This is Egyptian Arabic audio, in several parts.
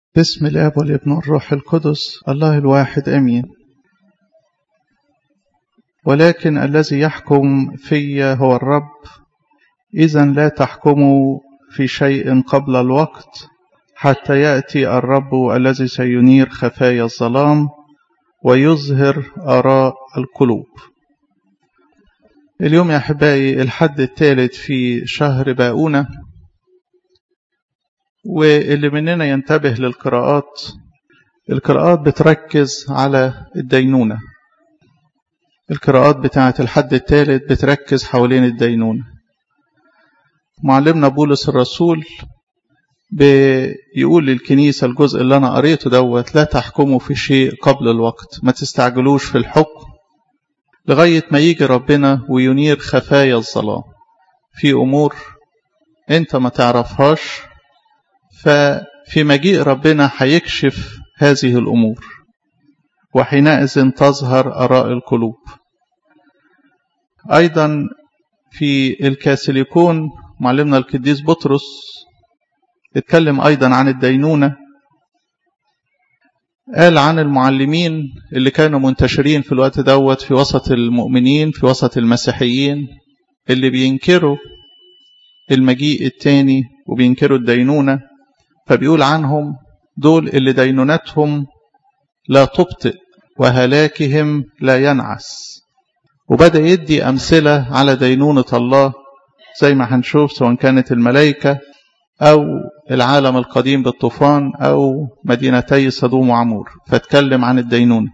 باسم الاب والابن والروح القدس الله الواحد امين ولكن الذي يحكم في هو الرب اذا لا تحكموا في شيء قبل الوقت حتى ياتي الرب الذي سينير خفايا الظلام ويظهر اراء القلوب اليوم يا احبائي الحد الثالث في شهر باؤونه واللي مننا ينتبه للقراءات القراءات بتركز على الدينونة القراءات بتاعة الحد الثالث بتركز حوالين الدينونة معلمنا بولس الرسول بيقول للكنيسة الجزء اللي أنا قريته دوت لا تحكموا في شيء قبل الوقت ما تستعجلوش في الحكم لغاية ما يجي ربنا وينير خفايا الظلام في أمور أنت ما تعرفهاش ففي مجيء ربنا هيكشف هذه الأمور وحينئذ تظهر آراء القلوب أيضا في الكاسيليكون معلمنا القديس بطرس اتكلم أيضا عن الدينونة قال عن المعلمين اللي كانوا منتشرين في الوقت دوت في وسط المؤمنين في وسط المسيحيين اللي بينكروا المجيء التاني وبينكروا الدينونه فبيقول عنهم دول اللي دينونتهم لا تبطئ وهلاكهم لا ينعس وبدأ يدي أمثلة على دينونة الله زي ما هنشوف سواء كانت الملائكة أو العالم القديم بالطوفان أو مدينتي صدوم وعمور فاتكلم عن الدينونة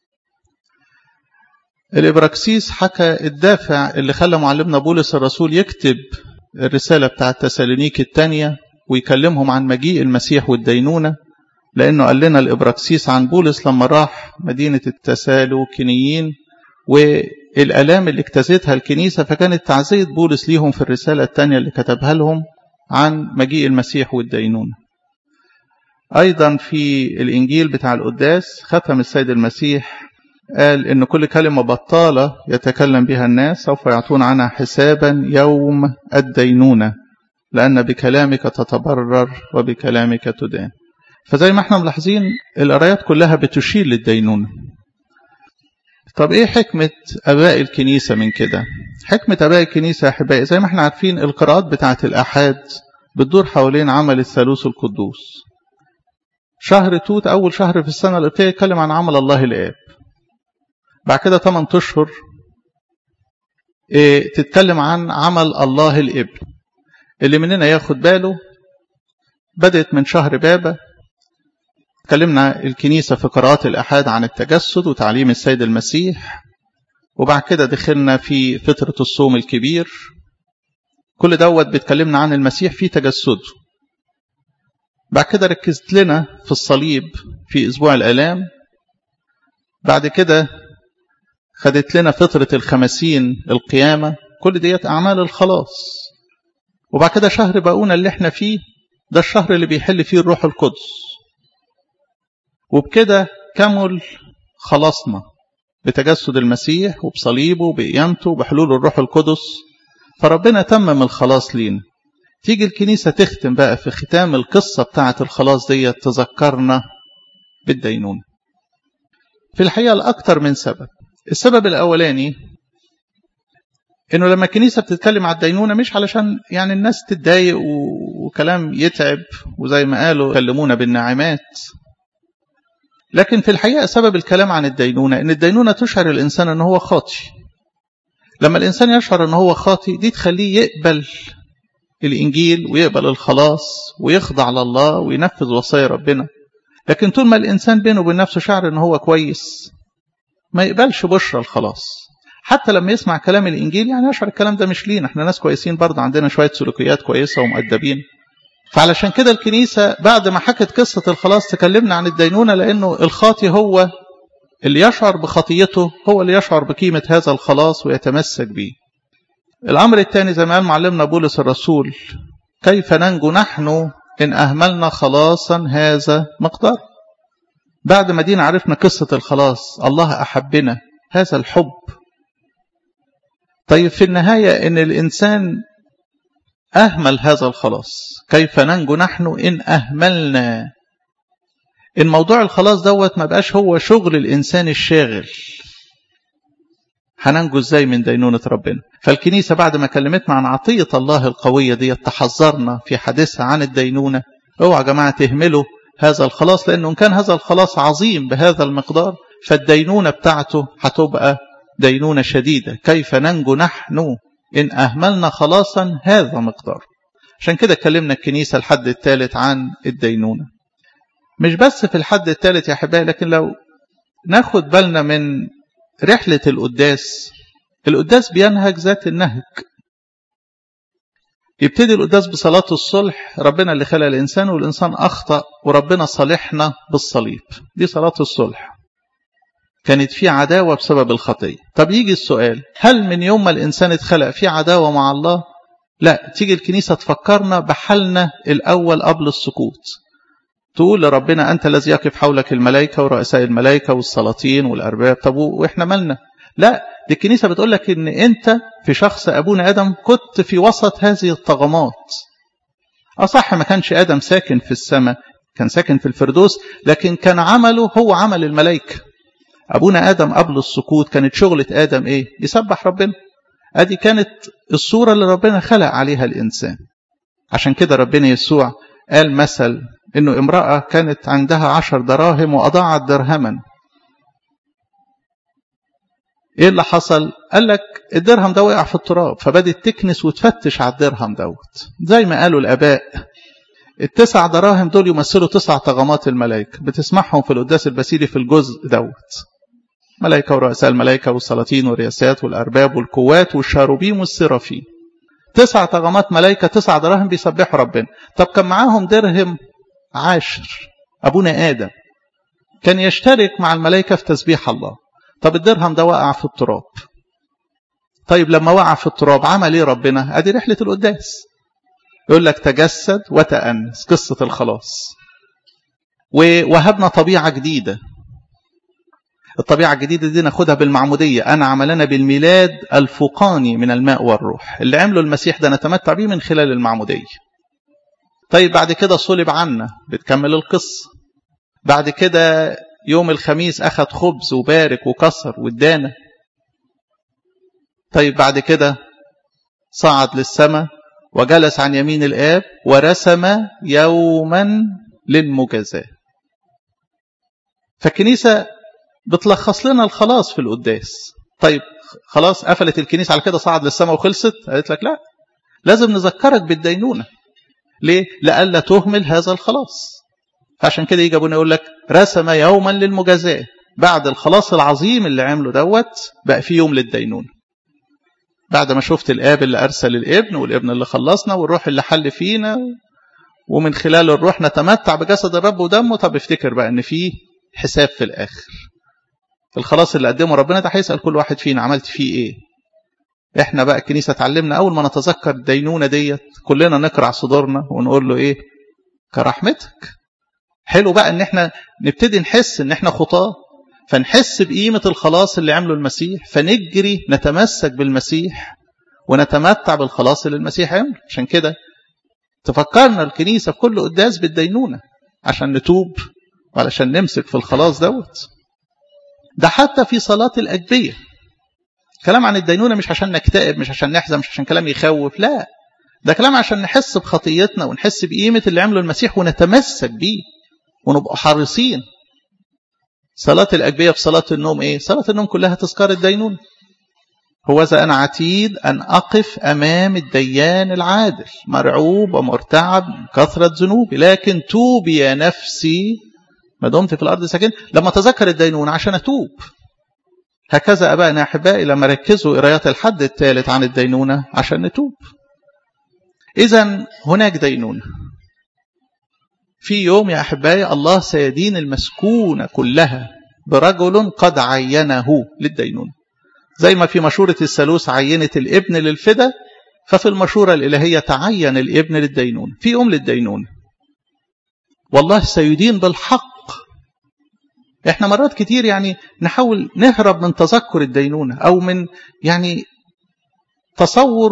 الإبراكسيس حكى الدافع اللي خلى معلمنا بولس الرسول يكتب الرسالة بتاعت تسالونيك الثانية ويكلمهم عن مجيء المسيح والدينونة لأنه قال لنا الإبراكسيس عن بولس لما راح مدينة التسالوكينيين والآلام اللي اجتازتها الكنيسة فكانت تعزية بولس ليهم في الرسالة الثانية اللي كتبها لهم عن مجيء المسيح والدينونة أيضا في الإنجيل بتاع القداس ختم السيد المسيح قال إن كل كلمة بطالة يتكلم بها الناس سوف يعطون عنها حسابا يوم الدينونة لأن بكلامك تتبرر وبكلامك تدان فزي ما احنا ملاحظين القرايات كلها بتشير للدينونة طب ايه حكمة اباء الكنيسة من كده حكمة اباء الكنيسة يا احبائي زي ما احنا عارفين القراءات بتاعة الاحاد بتدور حوالين عمل الثالوث القدوس شهر توت اول شهر في السنة القبطية يتكلم عن عمل الله الاب بعد كده 8 اشهر ايه تتكلم عن عمل الله الابن اللي مننا ياخد باله بدأت من شهر بابا اتكلمنا الكنيسة في قراءات الأحاد عن التجسد وتعليم السيد المسيح وبعد كده دخلنا في فترة الصوم الكبير كل دوت بيتكلمنا عن المسيح في تجسده بعد كده ركزت لنا في الصليب في أسبوع الآلام بعد كده خدت لنا فترة الخمسين القيامة كل ديت أعمال الخلاص وبعد كده شهر باقونا اللي احنا فيه ده الشهر اللي بيحل فيه الروح القدس وبكده كمل خلاصنا بتجسد المسيح وبصليبه وبقيامته وبحلول الروح القدس فربنا تمم الخلاص لينا تيجي الكنيسة تختم بقى في ختام القصة بتاعة الخلاص دي تذكرنا بالدينونة في الحقيقة لأكثر من سبب السبب الأولاني انه لما الكنيسه بتتكلم على الدينونه مش علشان يعني الناس تتضايق وكلام يتعب وزي ما قالوا كلمونا بالنعمات لكن في الحقيقه سبب الكلام عن الدينونه ان الدينونه تشعر الانسان ان هو خاطي لما الانسان يشعر ان هو خاطي دي تخليه يقبل الانجيل ويقبل الخلاص ويخضع لله وينفذ وصايا ربنا لكن طول ما الانسان بينه وبين نفسه شعر ان هو كويس ما يقبلش بشرى الخلاص حتى لما يسمع كلام الانجيل يعني يشعر الكلام ده مش لينا احنا ناس كويسين برضه عندنا شويه سلوكيات كويسه ومؤدبين فعلشان كده الكنيسه بعد ما حكت قصه الخلاص تكلمنا عن الدينونه لانه الخاطي هو اللي يشعر بخطيته هو اللي يشعر بقيمه هذا الخلاص ويتمسك به الامر الثاني زي ما قال معلمنا بولس الرسول كيف ننجو نحن ان اهملنا خلاصا هذا مقدار بعد ما دينا عرفنا قصه الخلاص الله احبنا هذا الحب طيب في النهاية إن الإنسان أهمل هذا الخلاص كيف ننجو نحن إن أهملنا إن موضوع الخلاص دوت ما بقاش هو شغل الإنسان الشاغل هننجو ازاي من دينونة ربنا فالكنيسة بعد ما كلمتنا عن عطية الله القوية دي تحذرنا في حديثها عن الدينونة اوعى يا جماعة تهملوا هذا الخلاص لأنه إن كان هذا الخلاص عظيم بهذا المقدار فالدينونة بتاعته هتبقى دينونة شديدة كيف ننجو نحن إن أهملنا خلاصا هذا مقدار عشان كده كلمنا الكنيسة الحد الثالث عن الدينونة مش بس في الحد الثالث يا حبايبي لكن لو ناخد بالنا من رحلة القداس القداس بينهج ذات النهج يبتدي القداس بصلاة الصلح ربنا اللي خلق الإنسان والإنسان أخطأ وربنا صالحنا بالصليب دي صلاة الصلح كانت في عداوة بسبب الخطية طب يجي السؤال هل من يوم ما الإنسان اتخلق في عداوة مع الله لا تيجي الكنيسة تفكرنا بحالنا الأول قبل السقوط تقول لربنا أنت الذي يقف حولك الملائكة ورؤساء الملائكة والسلاطين والأرباب طب وإحنا مالنا لا دي الكنيسة بتقول لك إن أنت في شخص أبونا آدم كنت في وسط هذه الطغمات أصح ما كانش آدم ساكن في السماء كان ساكن في الفردوس لكن كان عمله هو عمل الملائكة أبونا آدم قبل السقوط كانت شغلة آدم إيه يسبح ربنا أدي كانت الصورة اللي ربنا خلق عليها الإنسان عشان كده ربنا يسوع قال مثل إنه امرأة كانت عندها عشر دراهم وأضاعت درهما ايه اللي حصل قال لك الدرهم ده وقع في التراب فبدت تكنس وتفتش على الدرهم دوت زي ما قالوا الاباء التسع دراهم دول يمثلوا تسع طغمات الملائكه بتسمعهم في القداس البسيلي في الجزء دوت ملائكه ورؤساء الملائكه والسلاطين والرياسات والارباب والقوات والشاروبيم والسرافين تسع طغمات ملائكه تسع دراهم بيسبحوا ربنا طب كان معاهم درهم عاشر ابونا ادم كان يشترك مع الملائكه في تسبيح الله طب الدرهم ده وقع في التراب طيب لما وقع في التراب عمل ايه ربنا ادي رحله القداس يقول لك تجسد وتأنس قصة الخلاص ووهبنا طبيعة جديدة الطبيعة الجديدة دي ناخدها بالمعمودية أنا عملنا بالميلاد الفوقاني من الماء والروح اللي عمله المسيح ده نتمتع بيه من خلال المعمودية طيب بعد كده صلب عنا بتكمل القصة بعد كده يوم الخميس أخذ خبز وبارك وكسر وادانا طيب بعد كده صعد للسماء وجلس عن يمين الآب ورسم يوما للمجازاة فالكنيسة بتلخص لنا الخلاص في القداس طيب خلاص قفلت الكنيسة على كده صعد للسماء وخلصت قالت لك لا لازم نذكرك بالدينونة ليه؟ لألا تهمل هذا الخلاص فعشان كده يجي ابونا يقول لك رسم يوما للمجازاة بعد الخلاص العظيم اللي عمله دوت بقى في يوم للدينونة بعد ما شفت الاب اللي ارسل الابن والابن اللي خلصنا والروح اللي حل فينا ومن خلال الروح نتمتع بجسد الرب ودمه طب افتكر بقى ان في حساب في الاخر الخلاص اللي قدمه ربنا ده هيسال كل واحد فينا عملت فيه ايه احنا بقى الكنيسه اتعلمنا اول ما نتذكر الدينونه ديت كلنا نقرع صدورنا ونقول له ايه كرحمتك حلو بقى ان احنا نبتدي نحس ان احنا خطاه فنحس بقيمة الخلاص اللي عمله المسيح فنجري نتمسك بالمسيح ونتمتع بالخلاص اللي المسيح عمله عشان كده تفكرنا الكنيسة في كل قداس بالدينونة عشان نتوب وعلشان نمسك في الخلاص دوت ده حتى في صلاة الأجبية كلام عن الدينونة مش عشان نكتئب مش عشان نحزن مش عشان كلام يخوف لا ده كلام عشان نحس بخطيتنا ونحس بقيمة اللي عمله المسيح ونتمسك بيه ونبقى حريصين صلاة الأجبية في صلاة النوم إيه؟ صلاة النوم كلها تذكار الدينون هو ذا أنا عتيد أن أقف أمام الديان العادل مرعوب ومرتعب من كثرة ذنوبي لكن توبي يا نفسي ما دمت في الأرض ساكن لما تذكر الدينون عشان أتوب هكذا أبائنا أحبائي لما ركزوا قرايات الحد الثالث عن الدينونة عشان نتوب إذا هناك دينونة في يوم يا أحبائي الله سيدين المسكونة كلها برجل قد عينه للدينون زي ما في مشورة الثالوث عينت الابن للفدا ففي المشورة الإلهية تعين الابن للدينون في يوم للدينون والله سيدين بالحق احنا مرات كتير يعني نحاول نهرب من تذكر الدينونة أو من يعني تصور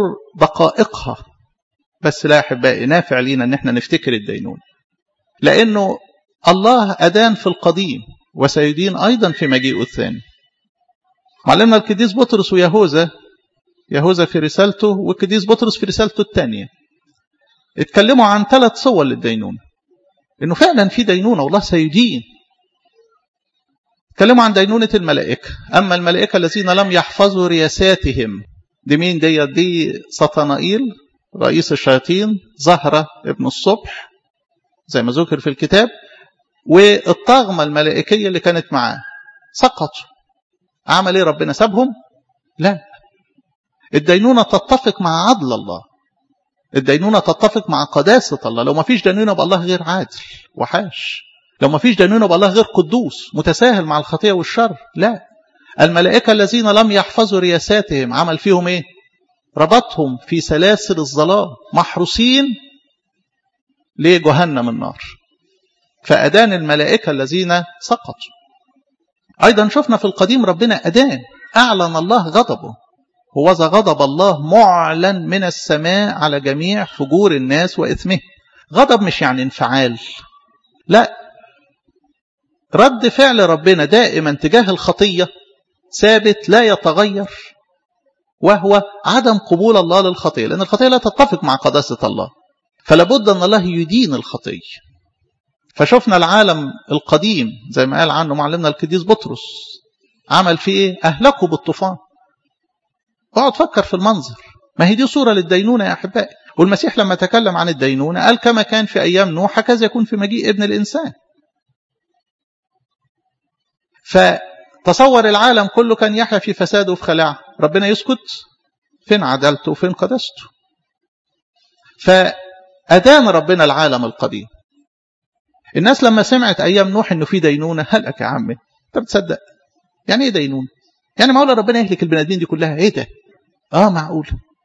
دقائقها بس لا أحبائي نافع لينا ان احنا نفتكر الدينونة لأنه الله أدان في القديم وسيدين أيضا في مجيئه الثاني معلمنا القديس بطرس ويهوذا يهوذا في رسالته والقديس بطرس في رسالته الثانية اتكلموا عن ثلاث صور للدينونة انه فعلا في دينونة والله سيدين اتكلموا عن دينونة الملائكة أما الملائكة الذين لم يحفظوا رياساتهم دي مين دي دي سطنائيل رئيس الشياطين زهرة ابن الصبح زي ما ذكر في الكتاب والطغمة الملائكية اللي كانت معاه سقطوا عمل ايه ربنا سابهم لا الدينونة تتفق مع عدل الله الدينونة تتفق مع قداسة الله لو ما فيش دينونة يبقى الله غير عادل وحاش لو ما فيش دينونة يبقى الله غير قدوس متساهل مع الخطية والشر لا الملائكة الذين لم يحفظوا رياساتهم عمل فيهم ايه ربطهم في سلاسل الظلام محروسين لجهنم النار فأدان الملائكة الذين سقطوا أيضا شفنا في القديم ربنا أدان أعلن الله غضبه هو ذا غضب الله معلن من السماء على جميع فجور الناس وإثمه غضب مش يعني انفعال لا رد فعل ربنا دائما تجاه الخطية ثابت لا يتغير وهو عدم قبول الله للخطية لأن الخطية لا تتفق مع قداسة الله فلابد أن الله يدين الخطية فشفنا العالم القديم زي ما قال عنه معلمنا القديس بطرس عمل فيه ايه اهلكوا بالطوفان اقعد فكر في المنظر ما هي دي صورة للدينونة يا أحبائي والمسيح لما تكلم عن الدينونة قال كما كان في أيام نوح هكذا يكون في مجيء ابن الإنسان فتصور العالم كله كان يحيا في فساد وفي خلاعة ربنا يسكت فين عدالته وفين قدسته فأدان ربنا العالم القديم الناس لما سمعت أيام نوح إنه في دينونة هلك يا عمي أنت بتصدق يعني إيه دينونة يعني معقولة ربنا يهلك البني آدمين دي كلها إيه ده آه معقولة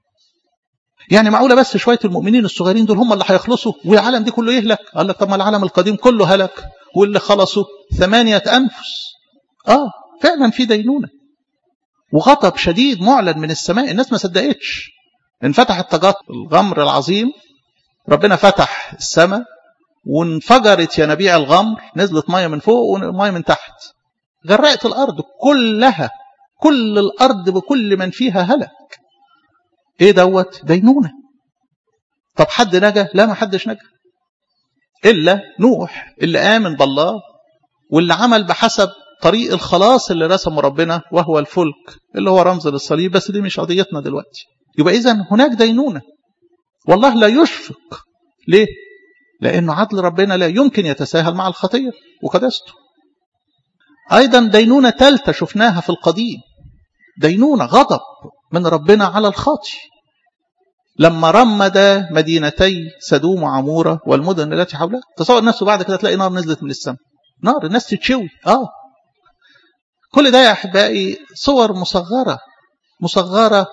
يعني معقولة بس شوية المؤمنين الصغيرين دول هم اللي هيخلصوا والعالم دي كله يهلك قال لك طب ما العالم القديم كله هلك واللي خلصوا ثمانية أنفس آه فعلا في دينونة وغضب شديد معلن من السماء الناس ما صدقتش انفتح التجات الغمر العظيم ربنا فتح السماء وانفجرت ينابيع الغمر نزلت ميه من فوق وميه من تحت غرقت الارض كلها كل الارض بكل من فيها هلك ايه دوت دينونه طب حد نجا لا ما حدش نجا الا نوح اللي امن بالله واللي عمل بحسب طريق الخلاص اللي رسمه ربنا وهو الفلك اللي هو رمز للصليب بس دي مش قضيتنا دلوقتي يبقى اذا هناك دينونه والله لا يشفق ليه لأنه عدل ربنا لا يمكن يتساهل مع الخطية وقدسته أيضا دينونة ثالثة شفناها في القديم دينونة غضب من ربنا على الخاطي لما رمد مدينتي سدوم وعمورة والمدن التي حولها تصور نفسه بعد كده تلاقي نار نزلت من السماء نار الناس تتشوي آه كل ده يا أحبائي صور مصغرة مصغرة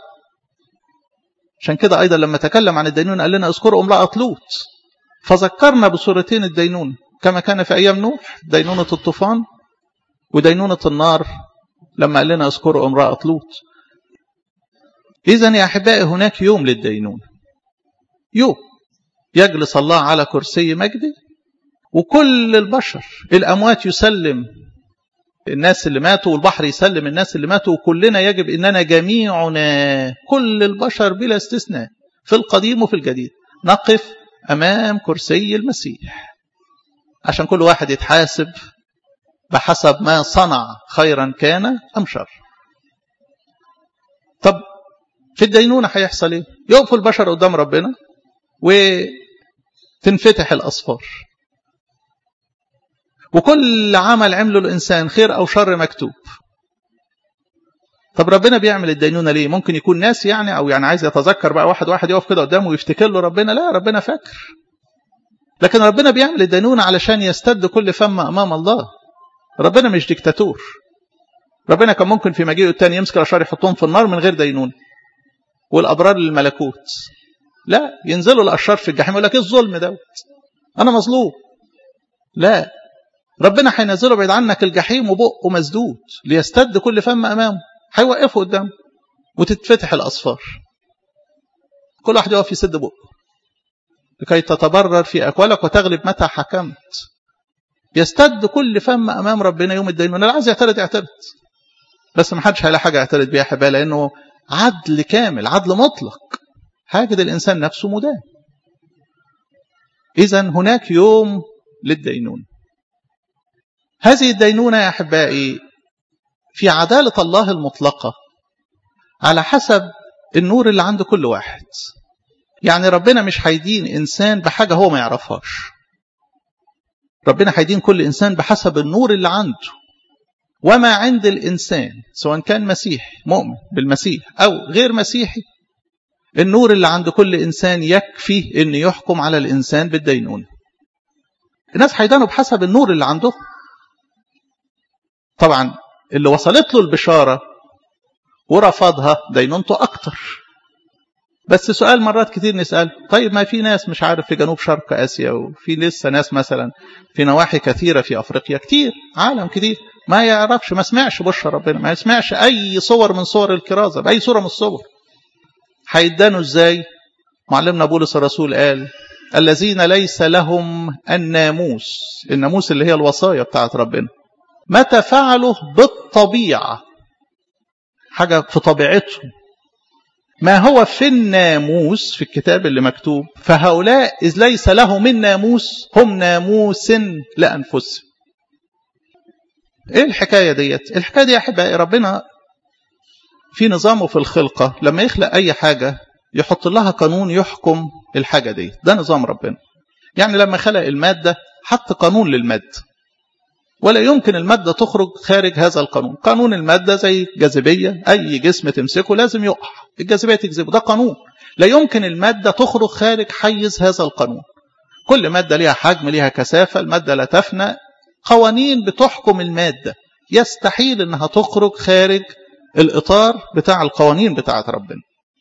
عشان كده أيضا لما تكلم عن الدينونة قال لنا اذكروا امرأة لوط فذكرنا بصورتين الدينونة كما كان في أيام نوح دينونة الطوفان ودينونة النار لما قال لنا اذكروا امرأة لوط إذا يا أحبائي هناك يوم للدينونة يوم يجلس الله على كرسي مجده وكل البشر الأموات يسلم الناس اللي ماتوا والبحر يسلم الناس اللي ماتوا وكلنا يجب أننا جميعنا كل البشر بلا استثناء في القديم وفي الجديد نقف أمام كرسي المسيح عشان كل واحد يتحاسب بحسب ما صنع خيرا كان أم شر طب في الدينونة هيحصل ايه يقف البشر قدام ربنا وتنفتح الأصفار وكل عمل عمله الإنسان خير أو شر مكتوب طب ربنا بيعمل الدينونة ليه ممكن يكون ناس يعني أو يعني عايز يتذكر بقى واحد واحد يقف كده قدامه ويفتكر له ربنا لا ربنا فاكر لكن ربنا بيعمل الدينونة علشان يستد كل فم أمام الله ربنا مش ديكتاتور ربنا كان ممكن في مجيئه التاني يمسك الأشرار يحطهم في النار من غير دينونة والأبرار للملكوت لا ينزلوا الأشرار في الجحيم يقول لك ايه الظلم دوت أنا مظلوم لا ربنا هينزله بعيد عنك الجحيم وبقه مسدود ليستد كل فم أمامه هيوقفه قدامه وتتفتح الأصفار كل واحد يقف يسد بقه لكي تتبرر في أقوالك وتغلب متى حكمت يستد كل فم امام ربنا يوم الدينونه اللي عايز يعترض يعترض بس ما حدش هيلاقي حاجه يعترض بيها حبايبي لانه عدل كامل عدل مطلق هاجد الانسان نفسه مدان اذا هناك يوم للدينونه هذه الدينونه يا احبائي في عداله الله المطلقه على حسب النور اللي عند كل واحد يعني ربنا مش هيدين انسان بحاجه هو ما يعرفهاش ربنا هيدين كل انسان بحسب النور اللي عنده وما عند الانسان سواء كان مسيحي مؤمن بالمسيح او غير مسيحي النور اللي عند كل انسان يكفي ان يحكم على الانسان بالدينونه الناس هيدانوا بحسب النور اللي عندهم طبعا اللي وصلت له البشاره ورفضها دينونته اكتر بس سؤال مرات كتير نسأل طيب ما في ناس مش عارف في جنوب شرق آسيا وفي لسه ناس مثلا في نواحي كثيرة في أفريقيا كتير عالم كتير ما يعرفش ما سمعش بشرى ربنا ما يسمعش أي صور من صور الكرازة بأي صورة من الصور هيدانوا إزاي معلمنا بولس الرسول قال الذين ليس لهم الناموس الناموس اللي هي الوصايا بتاعت ربنا متى فعلوا بالطبيعة حاجة في طبيعتهم ما هو في الناموس في الكتاب اللي مكتوب فهؤلاء إذ ليس لهم الناموس هم ناموس لأنفسهم ايه الحكاية ديت الحكاية دي يا أحبائي ربنا في نظامه في الخلقة لما يخلق أي حاجة يحط لها قانون يحكم الحاجة دي ده نظام ربنا يعني لما خلق المادة حط قانون للمادة ولا يمكن المادة تخرج خارج هذا القانون قانون المادة زي جاذبية أي جسم تمسكه لازم يقع الجاذبية تجذبه ده قانون لا يمكن المادة تخرج خارج حيز هذا القانون كل مادة ليها حجم ليها كثافة المادة لا تفنى قوانين بتحكم المادة يستحيل انها تخرج خارج الإطار بتاع القوانين بتاعت ربنا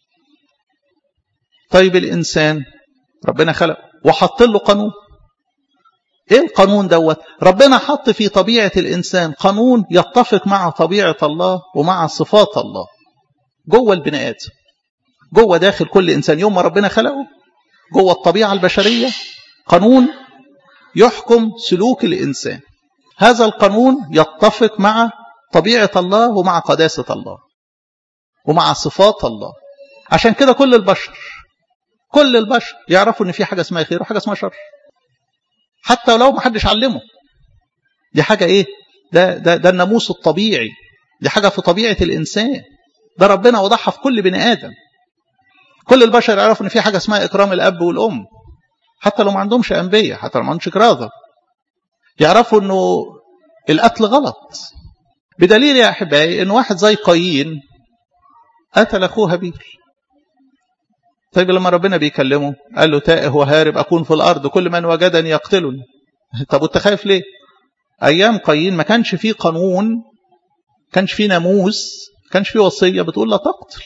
طيب الإنسان ربنا خلق وحط له قانون ايه القانون دوت ربنا حط في طبيعة الإنسان قانون يتفق مع طبيعة الله ومع صفات الله جوه البني آدم جوه داخل كل إنسان يوم ما ربنا خلقه جوه الطبيعة البشرية قانون يحكم سلوك الإنسان هذا القانون يتفق مع طبيعة الله ومع قداسة الله ومع صفات الله عشان كده كل البشر كل البشر يعرفوا ان في حاجة اسمها خير وحاجة اسمها شر حتى لو ما حدش علمه دي حاجة ايه ده, ده, ده الناموس الطبيعي دي حاجة في طبيعة الإنسان ده ربنا وضعها في كل بني آدم كل البشر يعرفوا ان في حاجة اسمها إكرام الأب والأم حتى لو ما عندهمش أنبياء حتى لو ما عندهمش كراذة يعرفوا انه القتل غلط بدليل يا أحبائي ان واحد زي قايين قتل أخوه هابيل طيب لما ربنا بيكلمه قال له تائه وهارب أكون في الأرض كل من وجدني يقتلني طب وانت خايف ليه أيام قايين ما كانش فيه قانون كانش فيه ناموس كانش فيه وصية بتقول لا تقتل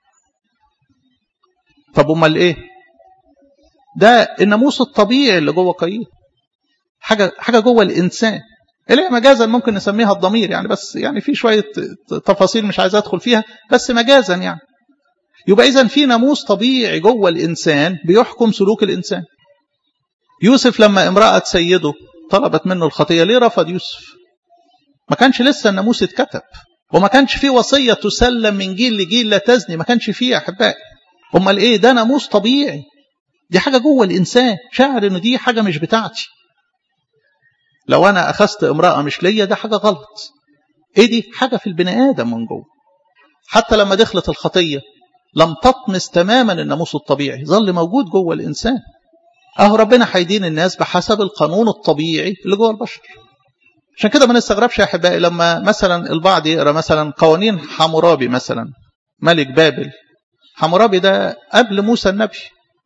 طب امال ايه ده الناموس الطبيعي اللي جوه قايين حاجة حاجة جوه الإنسان اللي هي مجازا ممكن نسميها الضمير يعني بس يعني في شوية تفاصيل مش عايز أدخل فيها بس مجازا يعني يبقى إذا في ناموس طبيعي جوه الإنسان بيحكم سلوك الإنسان يوسف لما امرأة سيده طلبت منه الخطية ليه رفض يوسف ما كانش لسه الناموس اتكتب وما كانش فيه وصية تسلم من جيل لجيل لا تزني ما كانش فيه يا أحبائي أمال إيه ده ناموس طبيعي دي حاجة جوه الإنسان شاعر إنه دي حاجة مش بتاعتي لو أنا أخذت امرأة مش ليا ده حاجة غلط إيه دي حاجة في البني آدم من جوه حتى لما دخلت الخطية لم تطمس تماما الناموس الطبيعي ظل موجود جوه الإنسان أهو ربنا هيدين الناس بحسب القانون الطبيعي اللي جوه البشر عشان كده ما نستغربش يا أحبائي لما مثلا البعض يقرأ مثلا قوانين حمورابي مثلا ملك بابل حمورابي ده قبل موسى النبي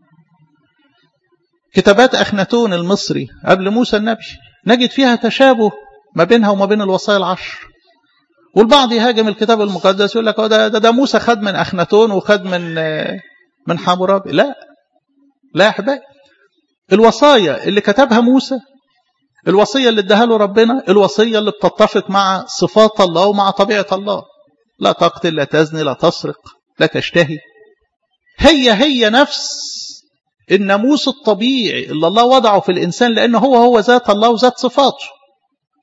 كتابات أخناتون المصري قبل موسى النبي نجد فيها تشابه ما بينها وما بين الوصايا العشر والبعض يهاجم الكتاب المقدس يقول لك ده, ده, ده موسى خد من أخناتون وخد من من حمورابي لا لا يا أحبائي الوصايا اللي كتبها موسى الوصية اللي اداها له ربنا الوصية اللي بتتفق مع صفات الله ومع طبيعة الله لا تقتل لا تزني لا تسرق لا تشتهي هي هي نفس الناموس الطبيعي اللي الله وضعه في الإنسان لأنه هو هو ذات الله وذات صفاته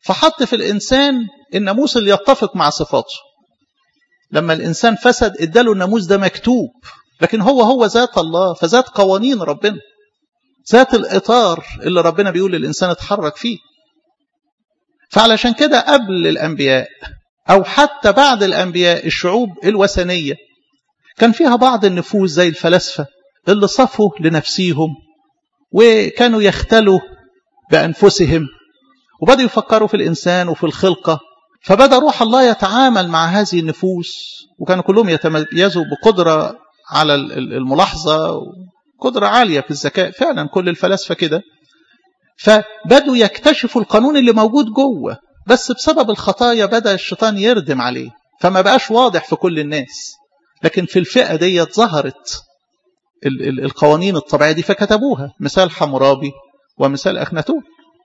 فحط في الإنسان الناموس اللي يتفق مع صفاته لما الإنسان فسد اداله الناموس ده مكتوب لكن هو هو ذات الله فذات قوانين ربنا ذات الإطار اللي ربنا بيقول للإنسان اتحرك فيه فعلشان كده قبل الأنبياء أو حتى بعد الأنبياء الشعوب الوثنية كان فيها بعض النفوس زي الفلاسفة اللي صفوا لنفسيهم وكانوا يختلوا بأنفسهم وبدأوا يفكروا في الإنسان وفي الخلقة فبدأ روح الله يتعامل مع هذه النفوس وكانوا كلهم يتميزوا بقدرة على الملاحظة قدرة عالية في الذكاء فعلا كل الفلاسفة كده فبدوا يكتشفوا القانون اللي موجود جوه بس بسبب الخطايا بدأ الشيطان يردم عليه فما بقاش واضح في كل الناس لكن في الفئة دي ظهرت القوانين الطبيعية دي فكتبوها مثال حمورابي ومثال أخناتون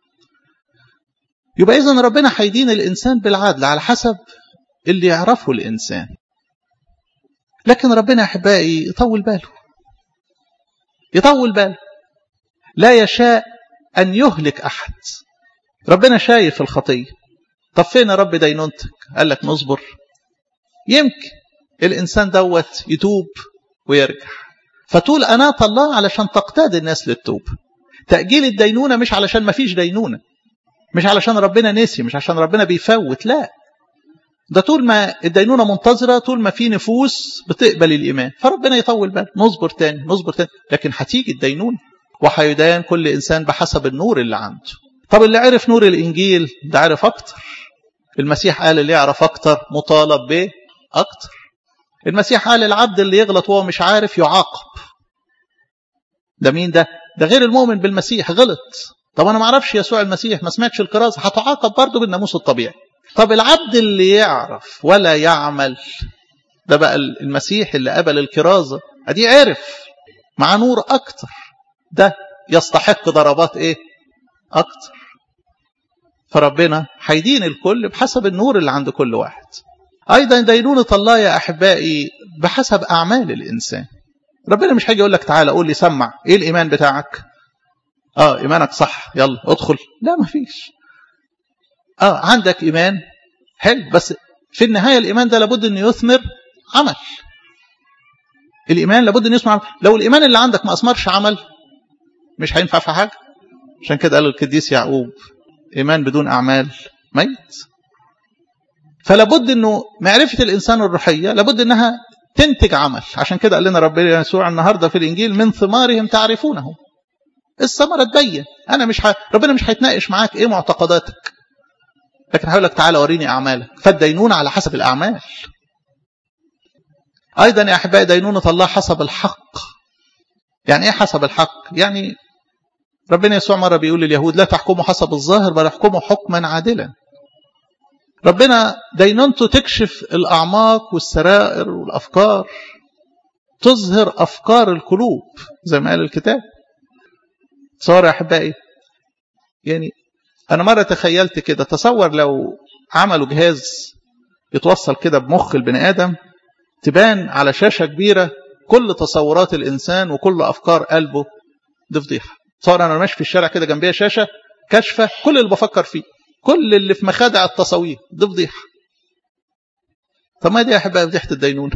يبقى إذن ربنا هيدين الإنسان بالعدل على حسب اللي يعرفه الإنسان لكن ربنا أحبائي يطول باله يطول باله لا يشاء أن يهلك أحد ربنا شايف الخطية طب فين يا رب دينونتك قال لك نصبر يمكن الإنسان دوت يتوب ويرجع فتقول أناة الله علشان تقتاد الناس للتوب تأجيل الدينونة مش علشان ما فيش دينونة مش علشان ربنا نسي مش عشان ربنا بيفوت لا ده طول ما الدينونة منتظرة طول ما في نفوس بتقبل الإيمان فربنا يطول بال نصبر تاني نصبر تاني لكن هتيجي الدينونة وهيدان كل إنسان بحسب النور اللي عنده طب اللي عرف نور الإنجيل ده عرف أكتر المسيح قال اللي يعرف أكتر مطالب به أكتر المسيح قال العبد اللي يغلط وهو مش عارف يعاقب ده مين ده ده غير المؤمن بالمسيح غلط طب انا ما اعرفش يسوع المسيح ما سمعتش الكرازه هتعاقب برضه بالناموس الطبيعي طب العبد اللي يعرف ولا يعمل ده بقى المسيح اللي قبل الكرازه ادي عرف مع نور اكتر ده يستحق ضربات ايه اكتر فربنا هيدين الكل بحسب النور اللي عند كل واحد ايضا دينونه الله يا احبائي بحسب اعمال الانسان ربنا مش هيجي يقول لك تعالى قول لي سمع ايه الايمان بتاعك اه ايمانك صح يلا ادخل لا ما فيش اه عندك ايمان حلو بس في النهايه الايمان ده لابد انه يثمر عمل الايمان لابد انه يثمر عمل لو الايمان اللي عندك ما اثمرش عمل مش هينفع في حاجه عشان كده قال القديس يعقوب ايمان بدون اعمال ميت فلابد انه معرفه الانسان الروحيه لابد انها تنتج عمل عشان كده قال لنا ربنا يسوع النهارده في الانجيل من ثمارهم تعرفونه الثمره تبين انا مش ح... ربنا مش هيتناقش معاك ايه معتقداتك لكن هيقول لك تعالى وريني اعمالك فالدينونه على حسب الاعمال ايضا يا احبائي دينونه الله حسب الحق يعني ايه حسب الحق يعني ربنا يسوع مره بيقول لليهود لا تحكموا حسب الظاهر بل احكموا حكما عادلا ربنا دينونته تكشف الأعماق والسرائر والأفكار تظهر أفكار القلوب زي ما قال الكتاب تصور يا أحبائي يعني أنا مرة تخيلت كده تصور لو عملوا جهاز يتوصل كده بمخ البني آدم تبان على شاشة كبيرة كل تصورات الإنسان وكل أفكار قلبه دي فضيحة تصور أنا ماشي في الشارع كده جنبيها شاشة كاشفة كل اللي بفكر فيه كل اللي في مخادع التصوير دي فضيحه طب ما دي يا احبائي فضيحه الدينونه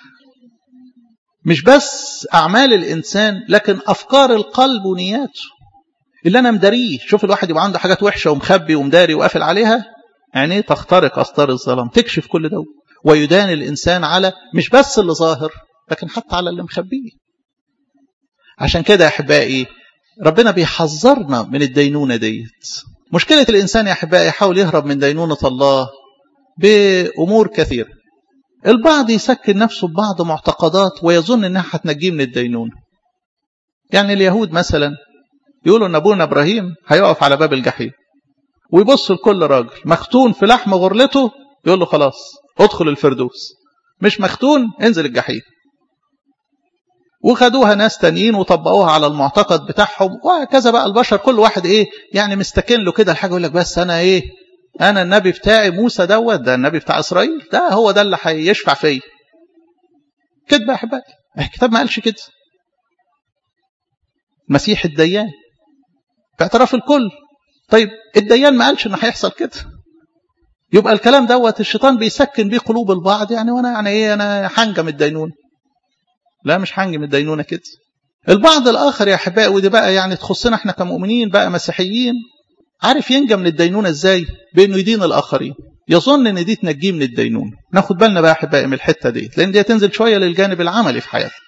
مش بس اعمال الانسان لكن افكار القلب ونياته اللي انا مداريه شوف الواحد يبقى عنده حاجات وحشه ومخبي ومداري وقافل عليها يعني تخترق استار الظلام تكشف كل ده ويدان الانسان على مش بس اللي ظاهر لكن حتى على اللي مخبيه عشان كده يا احبائي ربنا بيحذرنا من الدينونه ديت مشكلة الإنسان يا أحبائي يحاول يهرب من دينونة الله بأمور كثيرة البعض يسكن نفسه ببعض معتقدات ويظن أنها هتنجيه من الدينونة يعني اليهود مثلا يقولوا أن أبونا إبراهيم هيقف على باب الجحيم ويبص لكل راجل مختون في لحم غرلته يقول له خلاص ادخل الفردوس مش مختون انزل الجحيم وخدوها ناس تانيين وطبقوها على المعتقد بتاعهم وهكذا بقى البشر كل واحد ايه يعني مستكن له كده الحاجه يقول لك بس انا ايه انا النبي بتاعي موسى دوت ده النبي بتاع اسرائيل ده هو ده اللي هيشفع فيا كده يا احبائي الكتاب ما قالش كده مسيح الديان باعتراف الكل طيب الديان ما قالش ان هيحصل كده يبقى الكلام دوت الشيطان بيسكن بيه قلوب البعض يعني وانا يعني ايه انا حنجم الدينونه لا مش حنجم الدينونه كده البعض الاخر يا احبائي ودي بقى يعني تخصنا احنا كمؤمنين بقى مسيحيين عارف ينجى من الدينونه ازاي بانه يدين الاخرين يظن ان دي تنجيه من الدينونه ناخد بالنا بقى احبائي من الحته دي لان دي تنزل شويه للجانب العملي في حياتنا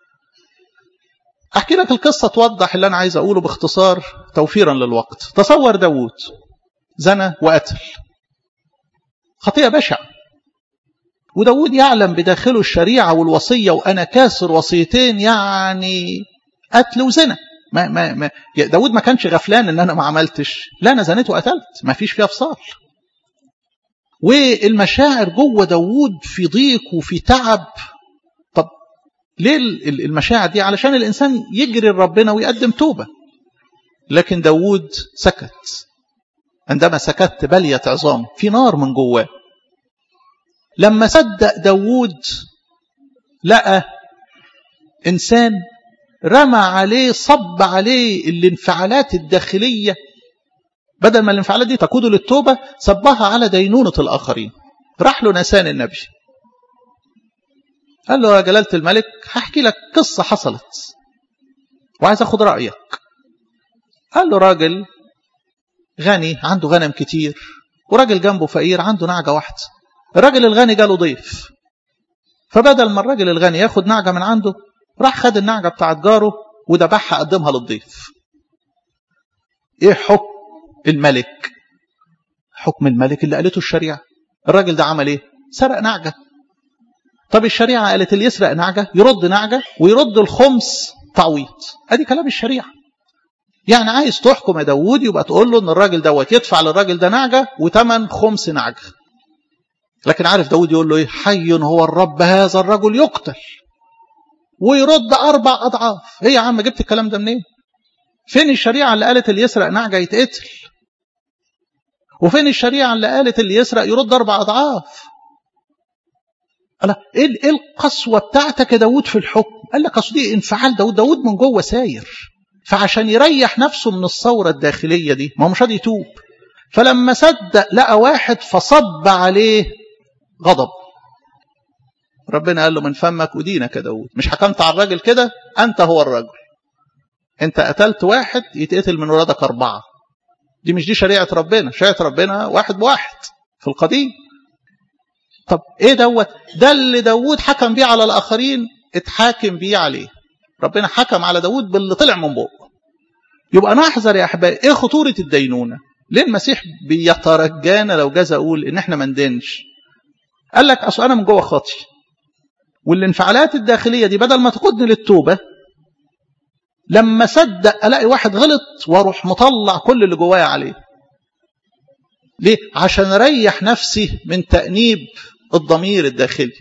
احكي لك القصه توضح اللي انا عايز اقوله باختصار توفيرا للوقت تصور داوود زنى وقتل خطيئه بشعه وداود يعلم بداخله الشريعة والوصية وأنا كاسر وصيتين يعني قتل وزنا ما ما ما داود ما كانش غفلان ان انا ما عملتش لا انا زنيت وقتلت ما فيش فيها فصال والمشاعر جوه داود في ضيق وفي تعب طب ليه المشاعر دي علشان الانسان يجري لربنا ويقدم توبه لكن داود سكت عندما سكت بليت عظام في نار من جواه لما صدق داود لقى إنسان رمى عليه صب عليه الانفعالات الداخلية بدل ما الانفعالات دي تقوده للتوبة صبها على دينونة الآخرين راح له نسان النبي قال له يا جلالة الملك هحكي لك قصة حصلت وعايز أخد رأيك قال له راجل غني عنده غنم كتير وراجل جنبه فقير عنده نعجة واحدة الراجل الغني جاله ضيف فبدل ما الراجل الغني ياخد نعجة من عنده راح خد النعجة بتاعت جاره وذبحها قدمها للضيف ايه حكم الملك حكم الملك اللي قالته الشريعة الراجل ده عمل ايه سرق نعجة طب الشريعة قالت اللي يسرق نعجة يرد نعجة ويرد الخمس تعويض ادي كلام الشريعة يعني عايز تحكم يا داوود يبقى تقول له ان الراجل دوت يدفع للراجل ده نعجة وثمن خمس نعجة لكن عارف داود يقول له ايه حي هو الرب هذا الرجل يقتل ويرد اربع اضعاف ايه يا عم جبت الكلام ده منين فين الشريعه اللي قالت اللي يسرق نعجه يتقتل وفين الشريعه اللي قالت اللي يسرق يرد اربع اضعاف قال ايه ايه القسوه بتاعتك يا داود في الحكم قال لك اصل دي انفعال داود داود من جوه ساير فعشان يريح نفسه من الثوره الداخليه دي ما هو مش راضي يتوب فلما صدق لقى واحد فصب عليه غضب ربنا قال له من فمك أدينك يا داود مش حكمت على الراجل كده أنت هو الرجل أنت قتلت واحد يتقتل من ولادك أربعة دي مش دي شريعة ربنا شريعة ربنا واحد بواحد في القديم طب ايه دوت ده اللي داود حكم بيه على الآخرين اتحاكم بيه عليه ربنا حكم على داود باللي طلع من بقه يبقى نحذر يا أحبائي ايه خطورة الدينونة ليه المسيح بيترجانا لو جاز أقول إن إحنا ما ندينش قال لك أصل أنا من جوه خاطي والانفعالات الداخلية دي بدل ما تقودني للتوبة لما صدق ألاقي واحد غلط واروح مطلع كل اللي جوايا عليه ليه؟ عشان أريح نفسي من تأنيب الضمير الداخلي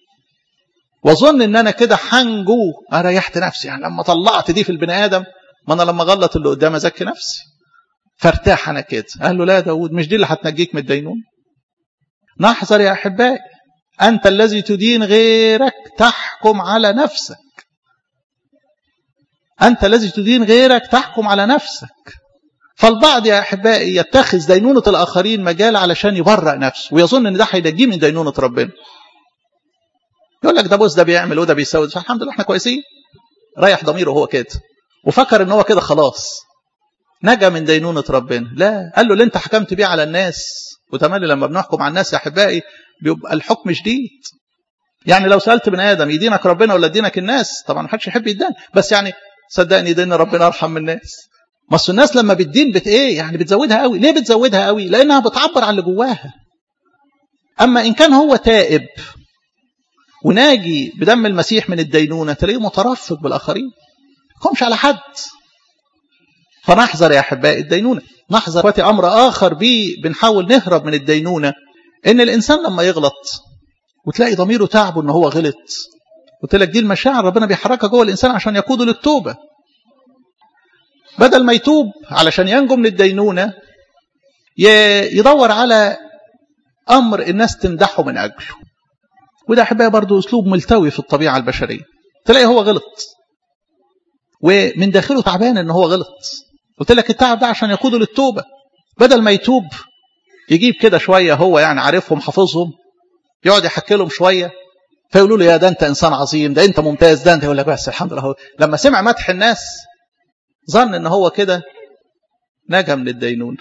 واظن ان انا كده حنجو اريحت نفسي يعني لما طلعت دي في البني ادم ما انا لما غلط اللي قدام ازكي نفسي فارتاح انا كده قال له لا داود مش دي اللي هتنجيك من الدينون نحذر يا احبائي انت الذي تدين غيرك تحكم على نفسك انت الذي تدين غيرك تحكم على نفسك فالبعض يا احبائي يتخذ دينونه الاخرين مجال علشان يبرأ نفسه ويظن ان ده هينجيه من دينونه ربنا يقول لك ده بص ده بيعمل وده بيسوي الحمد لله احنا كويسين ريح ضميره هو كده وفكر ان هو كده خلاص نجا من دينونة ربنا لا قال له اللي انت حكمت بيه على الناس وتملي لما بنحكم على الناس يا احبائي بيبقى الحكم شديد يعني لو سألت بني آدم يدينك ربنا ولا يدينك الناس طبعا ما حدش يحب يدان بس يعني صدقني دين ربنا ارحم من الناس ما اصل الناس لما بتدين بت ايه يعني بتزودها قوي ليه بتزودها قوي لانها بتعبر عن اللي جواها اما ان كان هو تائب وناجي بدم المسيح من الدينونة تلاقيه مترفق بالآخرين يقومش على حد فنحذر يا أحبائي الدينونة نحذر وقت أمر آخر بيه بنحاول نهرب من الدينونة إن الإنسان لما يغلط وتلاقي ضميره تعبه إن هو غلط قلت لك دي المشاعر ربنا بيحركها جوه الإنسان عشان يقوده للتوبة بدل ما يتوب علشان ينجو من الدينونة يدور على أمر الناس تمدحه من أجله وده أحبائي برضه أسلوب ملتوي في الطبيعة البشرية تلاقي هو غلط ومن داخله تعبان إن هو غلط قلت لك التعب ده عشان يقوده للتوبة بدل ما يتوب يجيب كده شوية هو يعني عارفهم حافظهم يقعد يحكي لهم شوية فيقولوا له يا ده انت انسان عظيم ده انت ممتاز ده انت يقول لك بس الحمد لله لما سمع مدح الناس ظن ان هو كده نجا من الدينون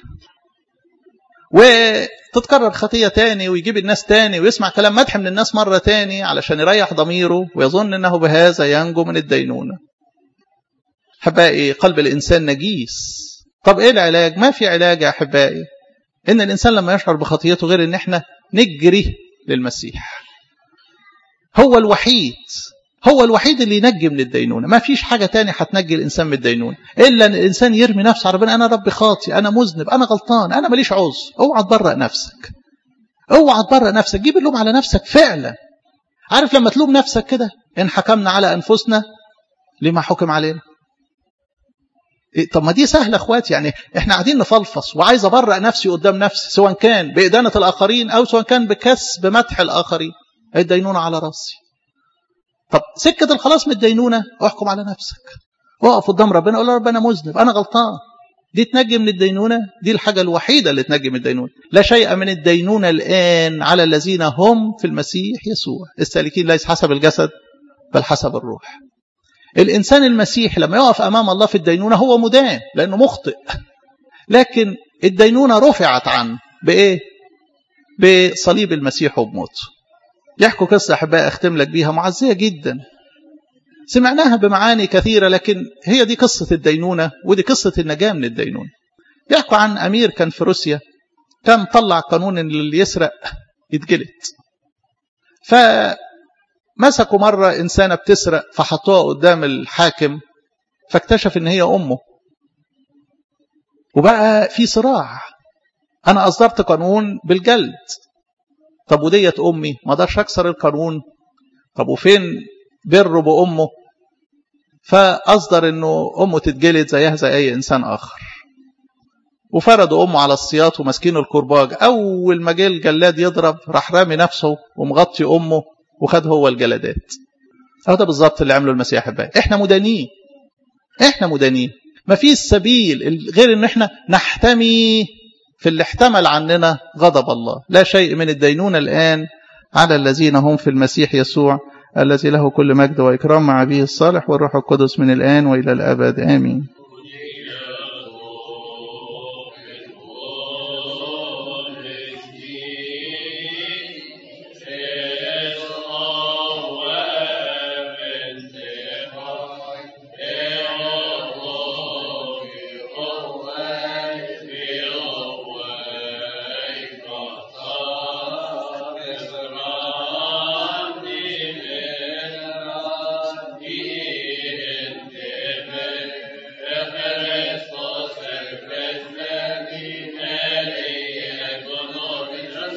وتتكرر خطية تاني ويجيب الناس تاني ويسمع كلام مدح من الناس مرة تاني علشان يريح ضميره ويظن انه بهذا ينجو من الدينونة أحبائي قلب الإنسان نجيس طب إيه العلاج؟ ما في علاج يا أحبائي إن الإنسان لما يشعر بخطيته غير إن إحنا نجري للمسيح هو الوحيد هو الوحيد اللي ينجي من الدينونة ما فيش حاجة تانية هتنجي الإنسان من الدينونة إلا أن الإنسان يرمي نفسه على ربنا أنا ربي خاطي أنا مذنب أنا غلطان أنا ماليش عذر اوعى تبرأ نفسك اوعى تبرأ نفسك جيب اللوم على نفسك فعلا عارف لما تلوم نفسك كده إن حكمنا على أنفسنا لما حكم علينا طب ما دي سهله اخواتي يعني احنا قاعدين نفلفص وعايز ابرأ نفسي قدام نفسي سواء كان بإدانة الآخرين أو سواء كان بكسب مدح الآخرين الدينونة على راسي طب سكة الخلاص من الدينونة احكم على نفسك اقف قدام ربنا قول له رب انا مذنب انا غلطان دي تنجي من الدينونة دي الحاجة الوحيدة اللي تنجي من الدينونة لا شيء من الدينونة الآن على الذين هم في المسيح يسوع السالكين ليس حسب الجسد بل حسب الروح الإنسان المسيح لما يقف أمام الله في الدينونة هو مدان لأنه مخطئ لكن الدينونة رفعت عنه بإيه؟ بصليب المسيح وبموته يحكوا قصة أحباء أختم لك بيها معزية جدا سمعناها بمعاني كثيرة لكن هي دي قصة الدينونة ودي قصة النجاة من الدينونة يحكوا عن أمير كان في روسيا كان طلع قانون إن اللي يسرق يتجلد فمسكوا مرة إنسانة بتسرق فحطوها قدام الحاكم فاكتشف إن هي أمه وبقى في صراع أنا أصدرت قانون بالجلد طب وديت أمي ما اقدرش أكسر القانون طب وفين بره بأمه فأصدر أنه أمه تتجلد زيها زي أي إنسان آخر وفردوا أمه على السياط وماسكين الكرباج أول ما جه الجلاد يضرب راح رامي نفسه ومغطي أمه وخد هو الجلدات أهو ده بالظبط اللي عمله المسيح أحبائي إحنا مدانين إحنا مدانين ما فيش سبيل غير إن إحنا نحتمي في اللي احتمل عننا غضب الله لا شيء من الدينونة الآن على الذين هم في المسيح يسوع الذي له كل مجد وإكرام مع أبيه الصالح والروح القدس من الآن وإلى الأبد آمين